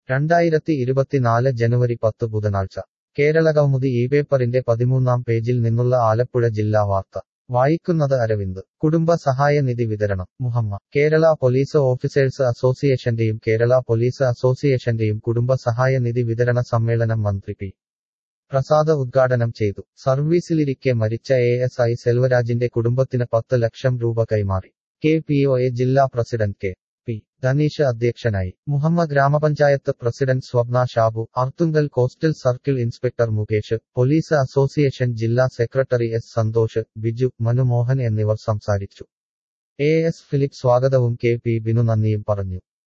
രണ്ടായിരത്തി ഇരുപത്തിനാല് ജനുവരി പത്ത് ബുധനാഴ്ച കേരളകൗമുദി ഈ പേപ്പറിന്റെ പതിമൂന്നാം പേജിൽ നിന്നുള്ള ആലപ്പുഴ ജില്ലാ വാർത്ത വായിക്കുന്നത് അരവിന്ദ് കുടുംബ സഹായനിധി വിതരണം മുഹമ്മ കേരള പോലീസ് ഓഫീസേഴ്സ് അസോസിയേഷന്റെയും കേരള പോലീസ് അസോസിയേഷന്റെയും കുടുംബ സഹായനിധി വിതരണ സമ്മേളനം മന്ത്രി പി പ്രസാദ് ഉദ്ഘാടനം ചെയ്തു സർവീസിലിരിക്കെ മരിച്ച എ എസ് ഐ സെൽവരാജിന്റെ കുടുംബത്തിന് പത്ത് ലക്ഷം രൂപ കൈമാറി കെ പി ഒ എ ജില്ലാ പ്രസിഡന്റ് കെ പി ധനീഷ് അധ്യക്ഷനായി മുഹമ്മ ഗ്രാമപഞ്ചായത്ത് president Swapna Shabu Arthunkal coastal circle inspector Mukesh police association ജില്ലാ സെക്രട്ടറി എസ് സന്തോഷ് ബിജു മനുമോഹൻ എന്നിവർ സംസാരിച്ചു എ എസ് ഫിലിപ്പ് സ്വാഗതവും കെ പി ബിനു നന്ദിയും പറഞ്ഞു